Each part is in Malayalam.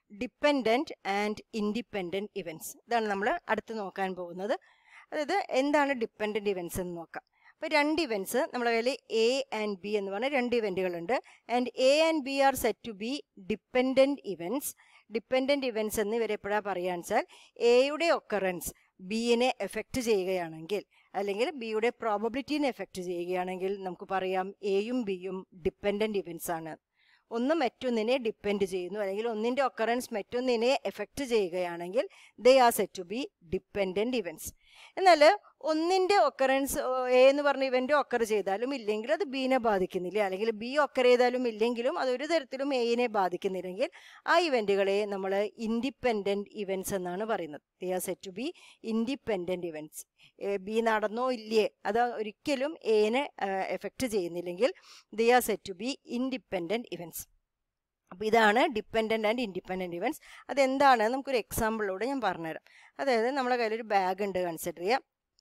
ഡിപ്പെൻഡൻറ്റ് ആൻഡ് ഇൻഡിപെൻഡൻറ്റ് ഇവൻറ്റ്സ് ഇതാണ് നമ്മൾ അടുത്ത് നോക്കാൻ പോകുന്നത് അതായത് എന്താണ് ഡിപ്പെൻഡൻറ്റ് ഇവൻറ്റ്സ് എന്ന് നോക്കാം അപ്പോൾ രണ്ട് ഇവൻറ്റ്സ് നമ്മുടെ കയ്യിൽ എ ആൻഡ് ബി എന്ന് പറഞ്ഞ രണ്ട് ഇവൻറ്റുകളുണ്ട് and A and B are said to be dependent events dependent events എന്ന് ഇവരെ എപ്പോഴാണ് പറയുക വെച്ചാൽ എയുടെ ഒക്കറൻസ് ബിയിനെ എഫക്റ്റ് ചെയ്യുകയാണെങ്കിൽ അല്ലെങ്കിൽ ബിയുടെ പ്രോബബിലിറ്റീനെ എഫക്റ്റ് ചെയ്യുകയാണെങ്കിൽ നമുക്ക് പറയാം എയും ബിയും ഡിപ്പെൻഡൻറ്റ് ഇവൻറ്റ്സ് ആണ് ഒന്ന് മറ്റൊന്നിനെ ഡിപ്പെൻഡ് ചെയ്യുന്നു അല്ലെങ്കിൽ ഒന്നിൻ്റെ ഒക്കറൻസ് മറ്റൊന്നിനെ എഫക്റ്റ് ചെയ്യുകയാണെങ്കിൽ they are said to be dependent events എന്നാൽ ഒന്നിൻ്റെ ഒക്കറൻസ് എ എന്ന് പറഞ്ഞ ഇവൻ്റ് ഒക്കർ ചെയ്താലും ഇല്ലെങ്കിൽ അത് ബീനെ ബാധിക്കുന്നില്ല അല്ലെങ്കിൽ ബി ഒക്കർ ചെയ്താലും ഇല്ലെങ്കിലും അത് ഒരു തരത്തിലും എയിനെ ബാധിക്കുന്നില്ലെങ്കിൽ ആ ഇവൻറ്റുകളെ നമ്മൾ ഇൻഡിപെൻഡൻറ്റ് ഇവൻറ്റ്സ് എന്നാണ് പറയുന്നത് they are said to be independent events B നടന്നോ ഇല്ലേ അത് ഒരിക്കലും എനെ എഫക്റ്റ് ചെയ്യുന്നില്ലെങ്കിൽ they are said to be independent events അപ്പോൾ ഇതാണ് ഡിപ്പെൻഡൻ്റ് ആൻഡ് ഇൻഡിപെൻഡൻറ്റ് ഇവൻറ്റ്സ് അതെന്താണ് നമുക്കൊരു എക്സാമ്പിളിലൂടെ ഞാൻ പറഞ്ഞുതരാം അതായത് നമ്മുടെ കയ്യിലൊരു ബാഗ് ഉണ്ട് കൺസിഡർ ചെയ്യാം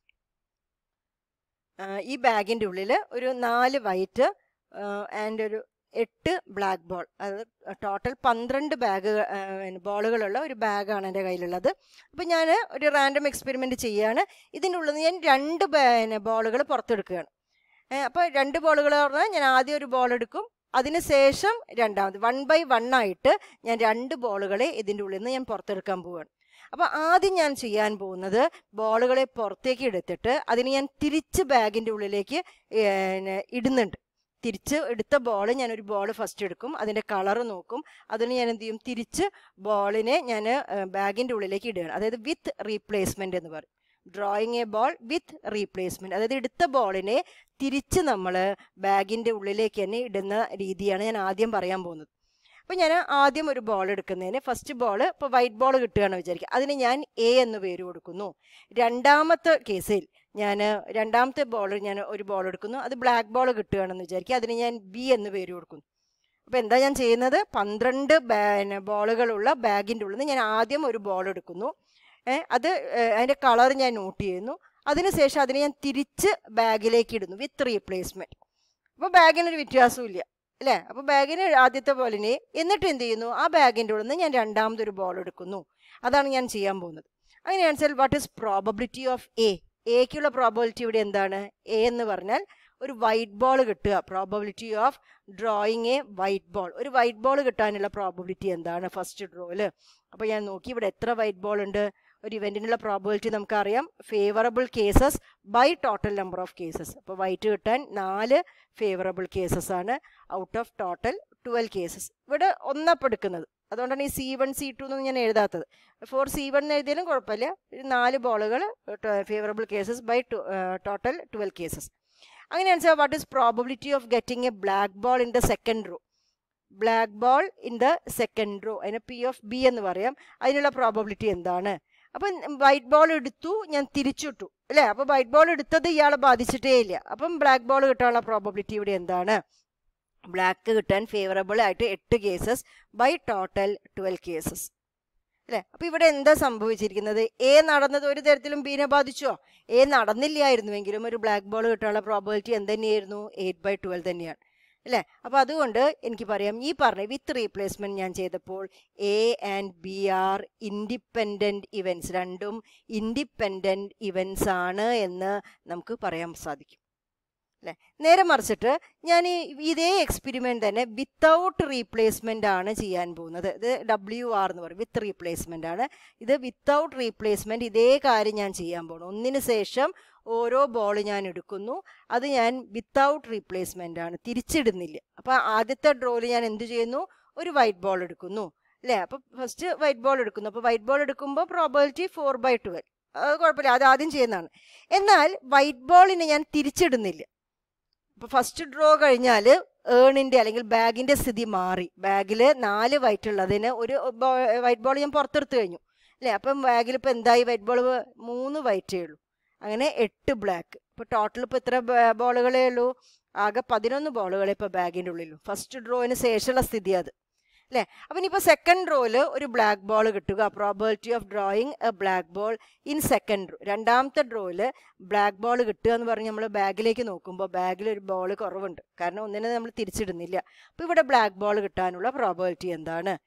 ഈ ബാഗിൻ്റെ ഉള്ളിൽ ഒരു നാല് വൈറ്റ് ആൻഡ് ഒരു എട്ട് ബ്ലാക്ക് ബോൾ അത് ടോട്ടൽ പന്ത്രണ്ട് ബാഗ് ബോളുകളുള്ള ഒരു ബാഗാണ് എൻ്റെ കയ്യിലുള്ളത് അപ്പോൾ ഞാൻ ഒരു റാൻഡം എക്സ്പെരിമെൻറ്റ് ചെയ്യുകയാണ് ഇതിൻ്റെ ഉള്ളിൽ നിന്ന് ഞാൻ രണ്ട് ബോളുകൾ പുറത്തെടുക്കുകയാണ് അപ്പോൾ രണ്ട് ബോളുകൾ പറഞ്ഞാൽ ഞാൻ ആദ്യം ഒരു ബോൾ എടുക്കും അതിനുശേഷം രണ്ടാമത് വൺ ബൈ വൺ ആയിട്ട് ഞാൻ രണ്ട് ബോളുകളെ ഇതിൻ്റെ ഉള്ളിൽ നിന്ന് ഞാൻ പുറത്തെടുക്കാൻ പോവുകയാണ് അപ്പോൾ ആദ്യം ഞാൻ ചെയ്യാൻ പോകുന്നത് ബോളുകളെ പുറത്തേക്ക് എടുത്തിട്ട് അതിന് ഞാൻ തിരിച്ച് ബാഗിൻ്റെ ഉള്ളിലേക്ക് ഇടുന്നുണ്ട് തിരിച്ച് എടുത്ത ബോൾ ഞാൻ ഒരു ബോൾ ഫസ്റ്റ് എടുക്കും അതിൻ്റെ കളർ നോക്കും അതിന് ഞാൻ എന്ത് ചെയ്യും തിരിച്ച് ബോളിനെ ഞാൻ ബാഗിൻ്റെ ഉള്ളിലേക്ക് ഇടുകയാണ് അതായത് വിത്ത് റീപ്ലേസ്മെൻ്റ് എന്ന് പറയും drawing a ball with replacement അതായത് എടുത്ത ബോളിനെ തിരിച്ച് നമ്മൾ ബാഗിൻ്റെ ഉള്ളിലേക്ക് തന്നെ ഇടുന്ന രീതിയാണ് ഞാൻ ആദ്യം പറയാൻ പോകുന്നത് അപ്പോൾ ഞാൻ ആദ്യം ഒരു ബോൾ എടുക്കുന്നതിന് ഫസ്റ്റ് ബോൾ ഇപ്പോൾ വൈറ്റ് ബോൾ കിട്ടുകയാണെന്ന് വിചാരിക്കുക അതിന് ഞാൻ എ എന്ന് പേര് കൊടുക്കുന്നു രണ്ടാമത്തെ കേസിൽ ഞാൻ രണ്ടാമത്തെ ബോൾ ഞാൻ ഒരു ബോൾ എടുക്കുന്നു അത് ബ്ലാക്ക് ബോൾ കിട്ടുകയാണെന്ന് വിചാരിക്കുക അതിന് ഞാൻ ബി എന്ന് പേര് കൊടുക്കുന്നു അപ്പോൾ എന്താ ഞാൻ ചെയ്യുന്നത് പന്ത്രണ്ട് ബോളുകളുള്ള ബാഗിൻ്റെ ഉള്ളിൽ നിന്ന് ഞാൻ ആദ്യം ഒരു ബോൾ എടുക്കുന്നു അത് അതിൻ്റെ കളർ ഞാൻ നോട്ട് ചെയ്യുന്നു അതിനുശേഷം അതിനെ ഞാൻ തിരിച്ച് ബാഗിലേക്ക് ഇടുന്നു വിത്ത് റീപ്ലേസ്മെൻറ്റ് അപ്പോൾ ബാഗിനൊരു വ്യത്യാസമില്ല അല്ലേ അപ്പോൾ ബാഗിന് ആദ്യത്തെ ബോളിനെ എന്നിട്ട് എന്ത് ചെയ്യുന്നു ആ ബാഗിൻ്റെ ഉള്ളിൽ നിന്ന് ഞാൻ രണ്ടാമതൊരു ബോൾ എടുക്കുന്നു അതാണ് ഞാൻ ചെയ്യാൻ പോകുന്നത് അങ്ങനെയാണെച്ചാൽ what is probability of A എക്കുള്ള പ്രോബബിലിറ്റി ഇവിടെ എന്താണ് എ എന്ന് പറഞ്ഞാൽ ഒരു വൈറ്റ് ബോൾ കിട്ടുക probability of drawing a white ball ഒരു വൈറ്റ് ബോൾ കിട്ടാനുള്ള പ്രോബബിലിറ്റി എന്താണ് ഫസ്റ്റ് ഡ്രോയില് അപ്പോൾ ഞാൻ നോക്കി ഇവിടെ എത്ര വൈറ്റ് ബോൾ ഉണ്ട് ഒരു ഇവൻറ്റിനുള്ള പ്രോബിലിറ്റി നമുക്കറിയാം favourable cases by total number of cases അപ്പോൾ വൈറ്റ് കിട്ടാൻ നാല് ഫേവറബിൾ കേസസ് ആണ് out of total twelve cases ഇവിടെ ഒന്നപ്പം എടുക്കുന്നത് അതുകൊണ്ടാണ് ഈ സി വൺ സി ടു എന്ന് ഞാൻ എഴുതാത്തത് ഫോർ സി വൺ എന്ന് എഴുതിയാലും കുഴപ്പമില്ല നാല് ബോളുകൾ favourable cases by total twelve cases അങ്ങനെയാണെന്ന് വെച്ചാൽ what is probability of getting a black ball in the second draw black ball in the second draw അതിന് പി ഓഫ് ബി എന്ന് പറയാം അതിനുള്ള പ്രോബബിലിറ്റി എന്താണ് അപ്പം വൈറ്റ് ബോൾ എടുത്തു ഞാൻ തിരിച്ചിട്ടു അല്ലേ അപ്പോൾ വൈറ്റ് ബോൾ എടുത്തത് ഇയാളെ ബാധിച്ചിട്ടേ ഇല്ല അപ്പം ബ്ലാക്ക് ബോൾ കിട്ടാനുള്ള പ്രോബബിലിറ്റി ഇവിടെ എന്താണ് ബ്ലാക്ക് കിട്ടാൻ ഫേവറബിൾ ആയിട്ട് എട്ട് cases by total twelve cases അല്ലേ അപ്പോൾ ഇവിടെ എന്താ സംഭവിച്ചിരിക്കുന്നത് എ നടന്നത് ഒരു തരത്തിലും ബീനെ ബാധിച്ചോ എ നടന്നില്ലായിരുന്നുവെങ്കിലും ഒരു ബ്ലാക്ക് ബോൾ കിട്ടാനുള്ള പ്രോബബിലിറ്റി എന്ത് തന്നെയായിരുന്നു എയ്റ്റ് ബൈ ട്വൽവ് തന്നെയാണ് അല്ലേ അപ്പോൾ അതുകൊണ്ട് എനിക്ക് പറയാം ഈ പറഞ്ഞ വിത്ത് റീപ്ലേസ്മെൻറ്റ് ഞാൻ ചെയ്തപ്പോൾ A and B are independent events രണ്ടും ഇൻഡിപെൻഡൻറ്റ് ഇവൻറ്റ്സ് ആണ് എന്ന് നമുക്ക് പറയാൻ സാധിക്കും അല്ലേ നേരെ മറിച്ചിട്ട് ഞാൻ ഇതേ എക്സ്പെരിമെൻ്റ് തന്നെ വിത്തൗട്ട് റീപ്ലേസ്മെൻ്റ് ആണ് ചെയ്യാൻ പോകുന്നത് ഇത് ഡബ്ല്യു ആർ എന്ന് പറയും വിത്ത് റീപ്ലേസ്മെൻ്റ് ആണ് ഇത് വിത്തൗട്ട് റീപ്ലേസ്മെൻറ്റ് ഇതേ കാര്യം ഞാൻ ചെയ്യാൻ പോകണം ഒന്നിന് ശേഷം ഓരോ ബോൾ ഞാൻ എടുക്കുന്നു അത് ഞാൻ വിത്തൗട്ട് റീപ്ലേസ്മെൻ്റ് ആണ് തിരിച്ചിടുന്നില്ല അപ്പോൾ ആദ്യത്തെ ഡ്രോയിൽ ഞാൻ എന്ത് ചെയ്യുന്നു ഒരു വൈറ്റ് ബോൾ എടുക്കുന്നു അല്ലേ അപ്പോൾ ഫസ്റ്റ് വൈറ്റ് ബോൾ എടുക്കുന്നു അപ്പോൾ വൈറ്റ് ബോൾ എടുക്കുമ്പോൾ പ്രോബിലിറ്റി ഫോർ ബൈ ട്വൽവ് അത് കുഴപ്പമില്ല അത് ആദ്യം ചെയ്യുന്നതാണ് എന്നാൽ വൈറ്റ് ബോളിനെ ഞാൻ തിരിച്ചിടുന്നില്ല അപ്പോൾ ഫസ്റ്റ് ഡ്രോ കഴിഞ്ഞാൽ ഏണിൻ്റെ അല്ലെങ്കിൽ ബാഗിൻ്റെ സ്ഥിതി മാറി ബാഗിൽ നാല് വൈറ്റ് ഉള്ളതിന് ഒരു വൈറ്റ് ബോൾ ഞാൻ പുറത്തെടുത്ത് കഴിഞ്ഞു അല്ലേ അപ്പം ബാഗിൽ ഇപ്പോൾ എന്തായി വൈറ്റ് ബോൾ മൂന്ന് വൈറ്റേ ഉള്ളൂ അങ്ങനെ എട്ട് ബ്ലാക്ക് ഇപ്പോൾ ടോട്ടൽ ഇപ്പോൾ എത്ര ബോളുകളേ ഉള്ളൂ ആകെ പതിനൊന്ന് ബോളുകളെ ഇപ്പോൾ ബാഗിൻ്റെ ഉള്ളിലുള്ളൂ ഫസ്റ്റ് ഡ്രോയിന് ശേഷമുള്ള സ്ഥിതി അത് അല്ലേ അപ്പം ഇനിയിപ്പോൾ സെക്കൻഡ് റോയിൽ ഒരു ബ്ലാക്ക് ബോൾ കിട്ടുക probability of drawing a black ball in second draw രണ്ടാമത്തെ ഡ്രോയിൽ ബ്ലാക്ക് ബോൾ കിട്ടുക എന്ന് പറഞ്ഞ് നമ്മൾ ബാഗിലേക്ക് നോക്കുമ്പോൾ ബാഗിൽ ഒരു ബോൾ കുറവുണ്ട് കാരണം ഒന്നിനെ നമ്മൾ തിരിച്ചിടുന്നില്ല അപ്പോൾ ഇവിടെ ബ്ലാക്ക് ബോൾ കിട്ടാനുള്ള പ്രോബിലിറ്റി എന്താണ്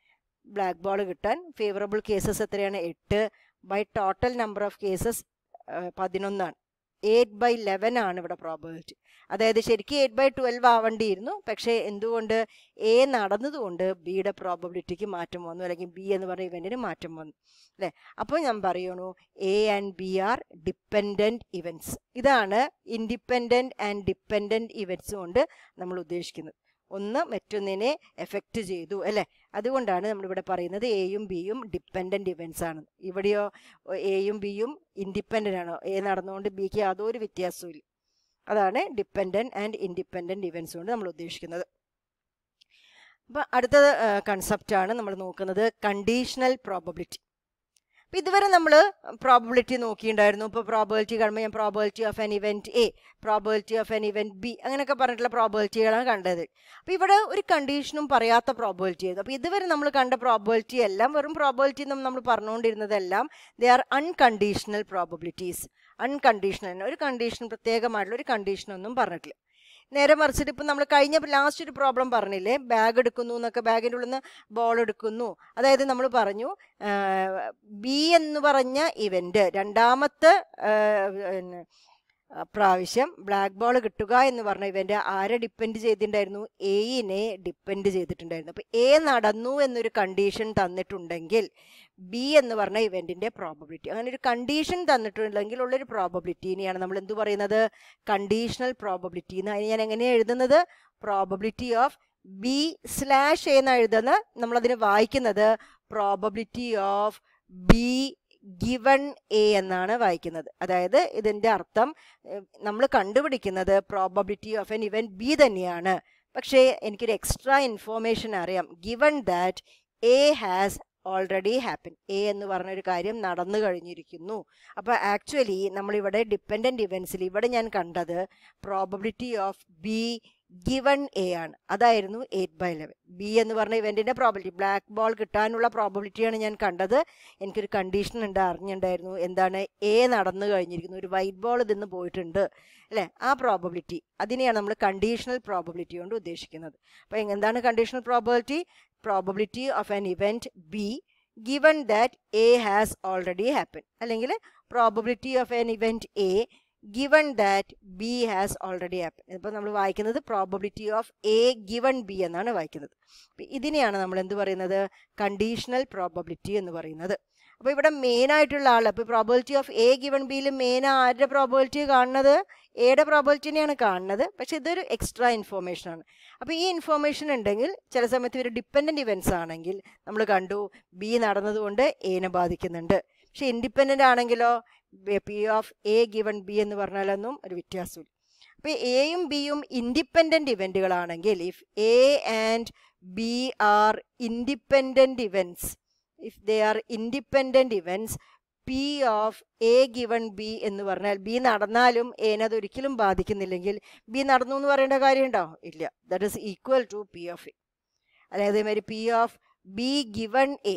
ബ്ലാക്ക് ബോൾ കിട്ടാൻ ഫേവറബിൾ കേസസ് എത്രയാണ് എട്ട് by total number of cases പതിനൊന്നാണ് എയ്റ്റ് ബൈ ലെവൻ ആണ് ഇവിടെ പ്രോബിലിറ്റി അതായത് ശരിക്കും എയ്റ്റ് ബൈ ട്വൽവ് ആവേണ്ടിയിരുന്നു പക്ഷേ എന്തുകൊണ്ട് എ നടന്നതുകൊണ്ട് ബിയുടെ പ്രോബിലിറ്റിക്ക് മാറ്റം വന്നു അല്ലെങ്കിൽ ബി എന്ന് പറയുന്ന ഇവൻറ്റിന് മാറ്റം വന്നു അല്ലേ അപ്പോൾ ഞാൻ പറയണു A and B are dependent events ഇതാണ് ഇൻഡിപെൻഡൻറ്റ് ആൻഡ് ഡിപ്പെൻഡൻറ്റ് ഇവൻറ്റ്സ് കൊണ്ട് നമ്മൾ ഉദ്ദേശിക്കുന്നത് ഒന്ന് മറ്റൊന്നിനെ എഫക്റ്റ് ചെയ്തു അല്ലേ അതുകൊണ്ടാണ് നമ്മളിവിടെ പറയുന്നത് എയും ബിയും ഡിപ്പെൻഡൻറ്റ് ഇവൻറ്റ്സ് ആണ് ഇവിടെയോ എയും ബിയും ഇൻഡിപെൻഡൻ്റ് ആണോ എ നടന്നുകൊണ്ട് ബിക്ക് യാതൊരു വ്യത്യാസവും ഇല്ല അതാണ് ഡിപ്പെൻഡൻറ്റ് ആൻഡ് ഇൻഡിപെൻഡൻറ്റ് ഇവൻറ്റ്സ് കൊണ്ട് നമ്മൾ ഉദ്ദേശിക്കുന്നത് അപ്പോൾ അടുത്ത കൺസെപ്റ്റാണ് നമ്മൾ നോക്കുന്നത് കണ്ടീഷണൽ പ്രോബബിലിറ്റി അപ്പോൾ ഇതുവരെ നമ്മൾ പ്രോബിലിറ്റി നോക്കിയിട്ടുണ്ടായിരുന്നു ഇപ്പോൾ പ്രോബിലിറ്റി കാണുമ്പോൾ ഞാൻ probability of an event A probability of an event B അങ്ങനെയൊക്കെ പറഞ്ഞിട്ടുള്ള പ്രോബിലിറ്റികളാണ് കണ്ടത് അപ്പോൾ ഇവിടെ ഒരു കണ്ടീഷനും പറയാത്ത പ്രോബിലിറ്റി ആയിരുന്നു അപ്പോൾ ഇതുവരെ നമ്മൾ കണ്ട പ്രോബിലിറ്റി എല്ലാം വെറും പ്രോബിലിറ്റി എന്ന് നമ്മൾ പറഞ്ഞുകൊണ്ടിരുന്നതെല്ലാം they are unconditional probabilities unconditional ഒരു കണ്ടീഷൻ പ്രത്യേകമായിട്ടുള്ള ഒരു കണ്ടീഷനൊന്നും പറഞ്ഞിട്ടില്ല നേരെ മറിച്ചിട്ട് ഇപ്പം നമ്മൾ കഴിഞ്ഞ ലാസ്റ്റ് ഒരു പ്രോബ്ലം പറഞ്ഞില്ലേ ബാഗ് എടുക്കുന്നു എന്നൊക്കെ ബാഗിൻ്റെ ഉള്ളിൽ നിന്ന് ബോൾ എടുക്കുന്നു അതായത് നമ്മൾ പറഞ്ഞു ബി എന്ന് പറഞ്ഞ ഇവൻ്റ് രണ്ടാമത്തെ പിന്നെ പ്രാവശ്യം ബ്ലാക്ക് ബോൾ കിട്ടുക എന്ന് പറഞ്ഞ ഇവൻ്റ് ആരെ ഡിപ്പെൻഡ് ചെയ്തിട്ടുണ്ടായിരുന്നു എയിനെ ഡിപ്പെൻഡ് ചെയ്തിട്ടുണ്ടായിരുന്നു അപ്പോൾ എ നടന്നു എന്നൊരു കണ്ടീഷൻ തന്നിട്ടുണ്ടെങ്കിൽ ബി എന്ന് പറഞ്ഞ ഇവൻറ്റിൻ്റെ പ്രോബബിലിറ്റി അങ്ങനെ ഒരു കണ്ടീഷൻ തന്നിട്ടുണ്ടെങ്കിൽ ഉള്ളൊരു പ്രോബബിലിറ്റീനെയാണ് നമ്മൾ എന്ത് പറയുന്നത് കണ്ടീഷണൽ പ്രോബബിലിറ്റി എന്ന് അതിന് ഞാൻ എങ്ങനെയാണ് എഴുതുന്നത് പ്രോബബിലിറ്റി ഓഫ് ബി സ്ലാഷ് എന്ന് എഴുതുന്ന നമ്മളതിന് വായിക്കുന്നത് probability of B given A എന്നാണ് വായിക്കുന്നത് അതായത് ഇതിൻ്റെ അർത്ഥം നമ്മൾ കണ്ടുപിടിക്കുന്നത് probability of an event B തന്നെയാണ് പക്ഷേ എനിക്കൊരു എക്സ്ട്രാ ഇൻഫോർമേഷൻ അറിയാം given that A has already happen A എന്ന് പറഞ്ഞൊരു കാര്യം നടന്നു കഴിഞ്ഞിരിക്കുന്നു അപ്പോൾ ആക്ച്വലി നമ്മളിവിടെ ഡിപ്പെൻഡൻറ്റ് ഇവൻസിൽ ഇവിടെ ഞാൻ കണ്ടത് probability of B given A ആണ് അതായിരുന്നു എയ്റ്റ് ബൈ ലെവൻ ബി എന്ന് പറഞ്ഞ ഇവൻറ്റിൻ്റെ പ്രോബിലിറ്റി ബ്ലാക്ക് ബോൾ കിട്ടാനുള്ള പ്രോബിലിറ്റിയാണ് ഞാൻ കണ്ടത് എനിക്കൊരു കണ്ടീഷൻ ഉണ്ട് അറിഞ്ഞിട്ടുണ്ടായിരുന്നു എന്താണ് എ നടന്നു കഴിഞ്ഞിരിക്കുന്നു ഒരു വൈറ്റ് ബോൾ ഇതിന്ന് പോയിട്ടുണ്ട് അല്ലേ ആ പ്രോബിലിറ്റി അതിനെയാണ് നമ്മൾ കണ്ടീഷണൽ പ്രോബിലിറ്റി കൊണ്ട് ഉദ്ദേശിക്കുന്നത് അപ്പോൾ എന്താണ് conditional probability probability of an event B given that A has already happen അല്ലെങ്കിൽ probability of an event A given that B has already happen ഇപ്പോൾ നമ്മൾ വായിക്കുന്നത് probability of A given B എന്നാണ് വായിക്കുന്നത് ഇതിനെയാണ് നമ്മൾ എന്ത് പറയുന്നത് കണ്ടീഷണൽ പ്രോബിലിറ്റി എന്ന് പറയുന്നത് അപ്പോൾ ഇവിടെ മെയിൻ ആയിട്ടുള്ള ആൾ അപ്പോൾ പ്രോബിലിറ്റി ഓഫ് എ ഗിവൺ ബിയിൽ മെയിൻ ആരുടെ പ്രോബിലിറ്റി കാണുന്നത് എയുടെ പ്രോബിലിറ്റിനെയാണ് കാണുന്നത് പക്ഷേ ഇതൊരു എക്സ്ട്രാ ഇൻഫോർമേഷൻ ആണ് അപ്പോൾ ഈ ഇൻഫോർമേഷൻ ഉണ്ടെങ്കിൽ ചില സമയത്ത് ഒരു ഡിപ്പെൻഡൻറ്റ് ഇവൻറ്റ്സ് ആണെങ്കിൽ നമ്മൾ കണ്ടു ബി നടന്നതുകൊണ്ട് എനെ ബാധിക്കുന്നുണ്ട് പക്ഷെ ഇൻഡിപെൻഡൻ്റ് ആണെങ്കിലോ P of A given B എന്ന് പറഞ്ഞാലൊന്നും ഒരു വ്യത്യാസമില്ല അപ്പോൾ എയും ബിയും ഇൻഡിപെൻഡൻറ്റ് ഇവൻറ്റുകളാണെങ്കിൽ if A and B are independent events if they are independent events P of A given B എന്ന് പറഞ്ഞാൽ ബി നടന്നാലും എനെ അത് ഒരിക്കലും ബാധിക്കുന്നില്ലെങ്കിൽ ബി നടന്നു എന്ന് പറയേണ്ട കാര്യമുണ്ടോ ഇല്ല that is equal to P of A അതായത് ഇതേമാതിരി P of B given A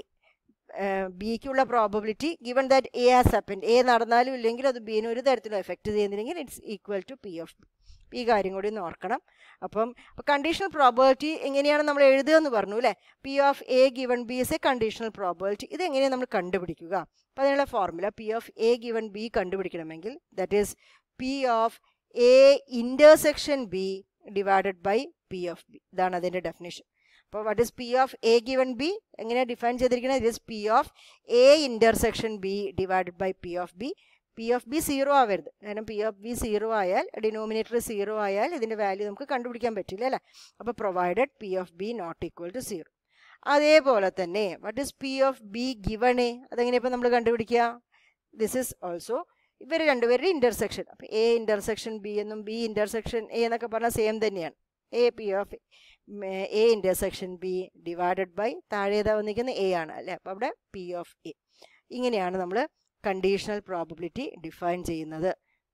ബിക്കുള്ള probability given that A has happen A നടന്നാലും ഇല്ലെങ്കിൽ അത് ബീനെ ഒരു തരത്തിലും എഫക്റ്റ് ചെയ്യുന്നില്ലെങ്കിൽ it's equal to P of B ഈ കാര്യം കൂടി ഒന്ന് ഓർക്കണം അപ്പം കണ്ടീഷണൽ പ്രോബിലിറ്റി എങ്ങനെയാണ് നമ്മൾ എഴുതുക എന്ന് പറഞ്ഞു അല്ലേ P of A given B is a conditional probability ഇത് എങ്ങനെയാണ് നമ്മൾ കണ്ടുപിടിക്കുക അപ്പോൾ അതിനുള്ള formula P of A given B കണ്ടുപിടിക്കണമെങ്കിൽ that is P of A intersection B divided by P of B ഇതാണ് അതിൻ്റെ ഡെഫിനേഷൻ അപ്പോൾ what is P of A given B എങ്ങനെയാണ് ഡിഫൈൻ ചെയ്തിരിക്കുന്നത് it is P of A intersection B divided by P of B P of B zero ആവരുത് കാരണം പി ഓഫ് ബി സീറോ ആയാൽ ഡിനോമിനേറ്റർ സീറോ ആയാൽ ഇതിൻ്റെ വാല്യൂ നമുക്ക് കണ്ടുപിടിക്കാൻ പറ്റില്ല അല്ലേ അപ്പോൾ provided P of B not equal to zero അതേപോലെ തന്നെ what is P of B given A അതെങ്ങനെയാണ് ഇപ്പോൾ നമ്മൾ കണ്ടുപിടിക്കുക ദിസ് ഇസ് ഓൾസോ ഇവർ രണ്ടുപേരുടെ ഇൻ്റർസെക്ഷൻ അപ്പോൾ എ ഇൻ്റർസെക്ഷൻ ബി എന്നും ബി ഇൻ്റർസെക്ഷൻ എ എന്നൊക്കെ പറഞ്ഞാൽ സെയിം തന്നെയാണ് A P of A intersection B divided by താഴേതാ വന്നിരിക്കുന്ന എ ആണ് അല്ലേ അപ്പോൾ അവിടെ പി ഓഫ് എ ഇങ്ങനെയാണ് നമ്മൾ കണ്ടീഷണൽ പ്രോബബിലിറ്റി ഡിഫൈൻ ചെയ്യുന്നത്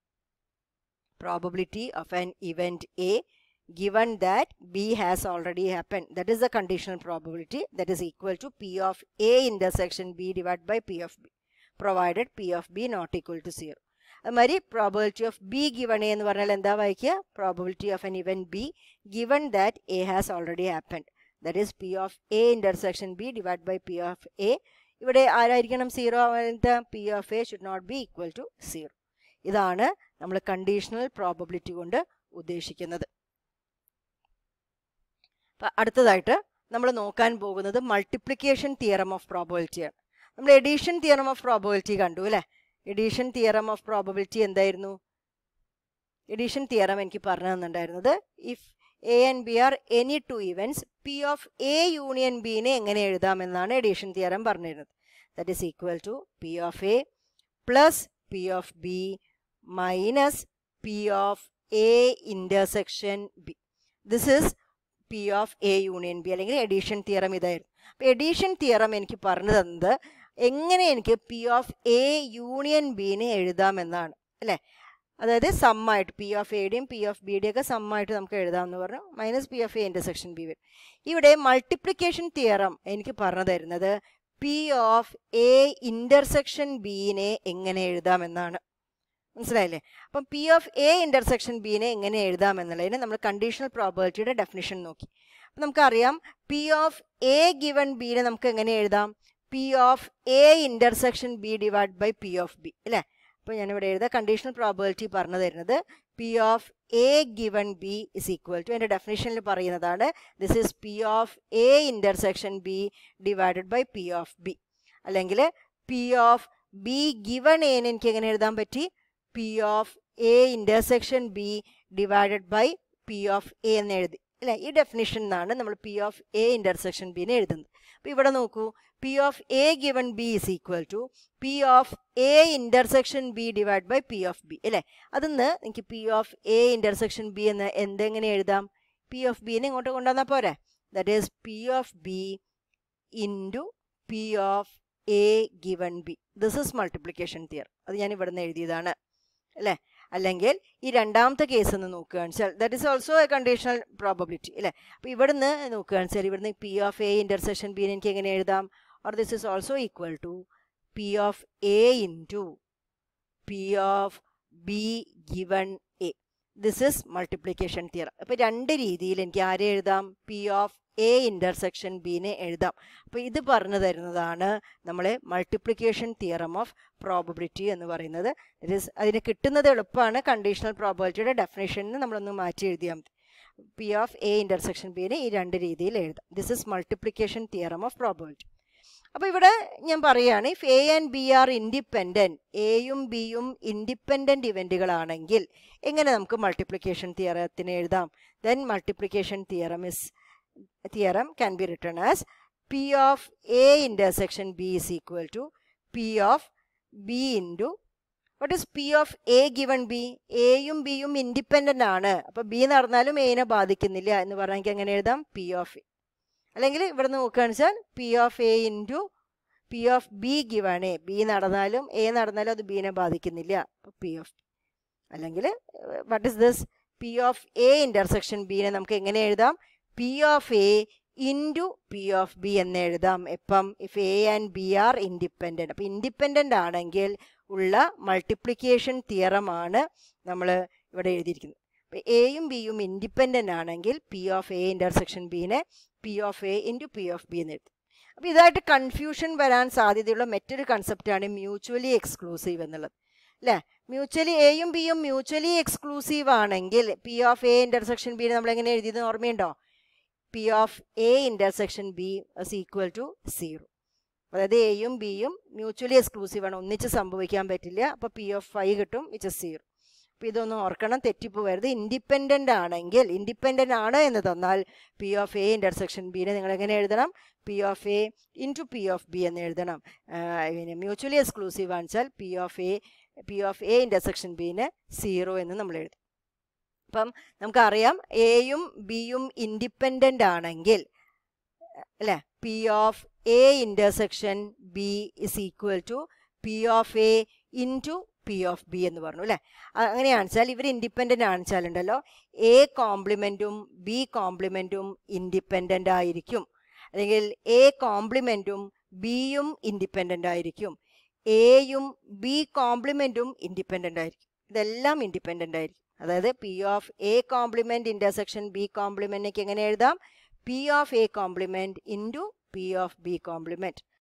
probability of an event A given that B has already happened. That is the conditional probability that is equal to P of A intersection B divided by P of B, provided P of B not equal to 0. അതുമാതിരി പ്രോബിലിറ്റി ഓഫ് ബി ഗിവൺ എന്ന് പറഞ്ഞാൽ എന്താ വായിക്കുക probability of an event B given that A has already happened that is P of A intersection B divide by P of A ഇവിടെ ആരായിരിക്കണം സീറോ ആവാത്ത P of A should not be equal to zero ഇതാണ് നമ്മൾ കണ്ടീഷണൽ പ്രോബബിലിറ്റി കൊണ്ട് ഉദ്ദേശിക്കുന്നത് അപ്പം അടുത്തതായിട്ട് നമ്മൾ നോക്കാൻ പോകുന്നത് മൾട്ടിപ്ലിക്കേഷൻ തിയറം ഓഫ് പ്രോബബിലിറ്റിയാണ് നമ്മൾ എഡീഷൻ തിയറം ഓഫ് പ്രോബബിലിറ്റി കണ്ടു അല്ലേ എഡീഷൻ തിയറം ഓഫ് പ്രോബബിലിറ്റി എന്തായിരുന്നു എഡീഷൻ തിയറം എനിക്ക് പറഞ്ഞു തന്നിട്ടുണ്ടായിരുന്നത് if A and B are any two events P of A union ബിനെ എങ്ങനെ എഴുതാമെന്നാണ് എഡീഷൻ തിയറം പറഞ്ഞിരുന്നത് that is equal to P of A plus P of B minus P of A intersection B this is P of A union B അല്ലെങ്കിൽ എഡീഷൻ തിയറം ഇതായിരുന്നു അപ്പോൾ എഡീഷൻ തിയറം എനിക്ക് പറഞ്ഞു തന്നത് എങ്ങനെ എനിക്ക് പി ഓഫ് എ യൂണിയൻ ബിനെ എഴുതാമെന്നാണ് അല്ലേ അതായത് സമ്മായിട്ട് പി ഓഫ് എയുടെയും പി ഓഫ് ബിയുടെയും ഒക്കെ സമ്മായിട്ട് നമുക്ക് എഴുതാമെന്ന് പറഞ്ഞു minus P of A intersection B വരും ഇവിടെ മൾട്ടിപ്ലിക്കേഷൻ തിയറം എനിക്ക് പറഞ്ഞു തരുന്നത് പി ഓഫ് എ ഇൻ്റർസെക്ഷൻ ബിനെ എങ്ങനെ എഴുതാമെന്നാണ് മനസ്സിലായില്ലേ അപ്പം പി ഓഫ് എ ഇൻ്റർസെക്ഷൻ ബിനെ എങ്ങനെ എഴുതാമെന്നുള്ളതിന് നമ്മൾ കണ്ടീഷണൽ പ്രോബബിലിറ്റിയുടെ ഡെഫിനിഷൻ നോക്കി അപ്പം നമുക്കറിയാം പി ഓഫ് എ ഗിവൺ ബിനെ നമുക്ക് എങ്ങനെ എഴുതാം P of A intersection B divide by P of B അല്ലേ അപ്പോൾ ഞാനിവിടെ എഴുതാം കണ്ടീഷണൽ പ്രോബബിലിറ്റി പറഞ്ഞു തരുന്നത് P of A given B is equal to എൻ്റെ ഡെഫിനേഷനിൽ പറയുന്നതാണ് this is P of A intersection B divided by P of B അല്ലെങ്കിൽ പി ഓഫ് ബി ഗിവൺ എന് എനിക്ക് എങ്ങനെ എഴുതാൻ പറ്റി P of A intersection B divided by P of A എന്ന് എഴുതി അല്ലേ ഈ ഡെഫിനിഷൻ നിന്നാണ് നമ്മൾ പി ഓഫ് എ ഇൻ്റർസെക്ഷൻ ബിനെ എഴുതുന്നത് അപ്പോൾ ഇവിടെ നോക്കൂ P of A given B is equal to P of A intersection B divide by P of B അല്ലേ അതിന്ന് എനിക്ക് P of A intersection B എന്ന് എന്തെങ്ങനെ എഴുതാം പി ഓഫ് ബിനെ ഇങ്ങോട്ട് കൊണ്ടുവന്നാൽ പോരെ that is P of B into P of A given B this is multiplication theorem അത് ഞാൻ ഇവിടെ നിന്ന് എഴുതിയതാണ് അല്ലേ അല്ലെങ്കിൽ ഈ രണ്ടാമത്തെ കേസ് ഒന്ന് നോക്കുകയാണെന്ന് വെച്ചാൽ that is also a conditional probability അല്ലേ അപ്പോൾ ഇവിടുന്ന് നോക്കുകയാണെന്ന് വെച്ചാൽ ഇവിടുന്ന് P of A intersection B എനിക്ക് എങ്ങനെ എഴുതാം or this is also equal to P of A into P of B given A this is multiplication theorem അപ്പോൾ രണ്ട് രീതിയിൽ എനിക്ക് ആരെ എഴുതാം പി ഓഫ് എ ഇൻ്റർസെക്ഷൻ ബിനെ എഴുതാം അപ്പോൾ ഇത് പറഞ്ഞു തരുന്നതാണ് നമ്മളെ മൾട്ടിപ്ലിക്കേഷൻ തിയറം ഓഫ് പ്രോബബിലിറ്റി എന്ന് പറയുന്നത് ഇറ്റ് ഇസ് അതിന് കിട്ടുന്നത് എളുപ്പമാണ് കണ്ടീഷണൽ പ്രോബബിലിറ്റിയുടെ ഡെഫിനേഷനിൽ നമ്മളൊന്ന് മാറ്റി എഴുതിയാൽ മതി പി ഓഫ് എ ഇൻ്റർസെക്ഷൻ ബിനെ ഈ രണ്ട് രീതിയിൽ എഴുതാം this is multiplication theorem of probability അപ്പോൾ ഇവിടെ ഞാൻ പറയുകയാണ് if A and B are independent എയും ബിയും ഇൻഡിപെൻഡൻറ്റ് ഇവൻറ്റുകളാണെങ്കിൽ എങ്ങനെ നമുക്ക് മൾട്ടിപ്ലിക്കേഷൻ തിയറത്തിനെ എഴുതാം then multiplication theorem is theorem can be written as P of A intersection B is equal to P of B into what is P of A given B എയും ബിയും ഇൻഡിപെൻഡൻ്റ് ആണ് അപ്പോൾ ബി നടന്നാലും എനെ ബാധിക്കുന്നില്ല എന്ന് പറഞ്ഞാൽ എനിക്ക് എങ്ങനെ എഴുതാം പി ഓഫ് എ അല്ലെങ്കിൽ ഇവിടെ നിന്ന് നോക്കുകയാണെന്ന് വെച്ചാൽ P of A into P of B given A B നടന്നാലും എ നടന്നാലും അത് ബീനെ ബാധിക്കുന്നില്ല അപ്പോൾ പി ഓഫ് അല്ലെങ്കിൽ what is this P of A intersection ബീനെ നമുക്ക് എങ്ങനെ എഴുതാം P of A into P of B എന്ന് എഴുതാം എപ്പം if A and B are independent അപ്പോൾ ഇൻഡിപെൻഡൻ്റ് ആണെങ്കിൽ ഉള്ള മൾട്ടിപ്ലിക്കേഷൻ തിയറമാണ് നമ്മൾ ഇവിടെ എഴുതിയിരിക്കുന്നത് അപ്പോൾ എയും ബിയും ഇൻഡിപെൻഡൻ്റ് ആണെങ്കിൽ പി ഓഫ് എ ഇൻ്റർസെക്ഷൻ ബീനെ P of A into P of B എന്ന് എഴുതും അപ്പോൾ ഇതായിട്ട് കൺഫ്യൂഷൻ വരാൻ സാധ്യതയുള്ള മറ്റൊരു കൺസെപ്റ്റാണ് മ്യൂച്വലി എക്സ്ക്ലൂസീവ് എന്നുള്ളത് അല്ലേ മ്യൂച്വലി എയും ബിയും മ്യൂച്വലി എക്സ്ക്ലൂസീവ് ആണെങ്കിൽ P of A intersection B നമ്മൾ എങ്ങനെ എഴുതിയത് ഓർമ്മയുണ്ടോ P of A intersection B is equal to zero അതായത് എയും ബിയും മ്യൂച്വലി എക്സ്ക്ലൂസീവ് ആണ് ഒന്നിച്ച് സംഭവിക്കാൻ പറ്റില്ല അപ്പോൾ പി ഓഫ് ഫൈവ് കിട്ടും വിച്ച് ഇസ് സീറോ അപ്പോൾ ഇതൊന്നും ഓർക്കണം തെറ്റിപ്പോകരുത് ഇൻഡിപെൻഡൻ്റ് ആണെങ്കിൽ ഇൻഡിപെൻഡൻ്റ് ആണ് എന്ന് തന്നാൽ പി ഓഫ് എ ഇൻ്റർസെക്ഷൻ ബിനെ നിങ്ങൾ എങ്ങനെ എഴുതണം P of A into P of B എന്ന് എഴുതണം പിന്നെ മ്യൂച്വലി എക്സ്ക്ലൂസീവ് ആണെച്ചാൽ P of A P of A intersection ബിനെ സീറോ എന്ന് നമ്മൾ എഴുതും അപ്പം നമുക്കറിയാം എയും ബിയും ഇൻഡിപെൻഡൻ്റ് ആണെങ്കിൽ അല്ലേ P of A intersection B is equal to P of A into P of B എന്ന് പറഞ്ഞു അല്ലേ അങ്ങനെയാണെന്ന് വെച്ചാൽ ഇവർ ഇൻഡിപെൻഡൻ്റ് ആണെന്ന് ഉണ്ടല്ലോ എ കോംപ്ലിമെൻറ്റും ബി കോംപ്ലിമെൻറ്റും ഇൻഡിപെൻഡൻ്റ് ആയിരിക്കും അല്ലെങ്കിൽ എ കോംപ്ലിമെൻറ്റും ബിയും ഇൻഡിപെൻഡൻ്റ് ആയിരിക്കും എയും ബി കോംപ്ലിമെൻറ്റും ഇൻഡിപെൻഡൻ്റ് ആയിരിക്കും ഇതെല്ലാം ഇൻഡിപെൻഡൻ്റ് ആയിരിക്കും അതായത് P of A complement intersection B കോംപ്ലിമെൻറ്റിലേക്ക് എങ്ങനെ എഴുതാം P of A complement into P of B compliment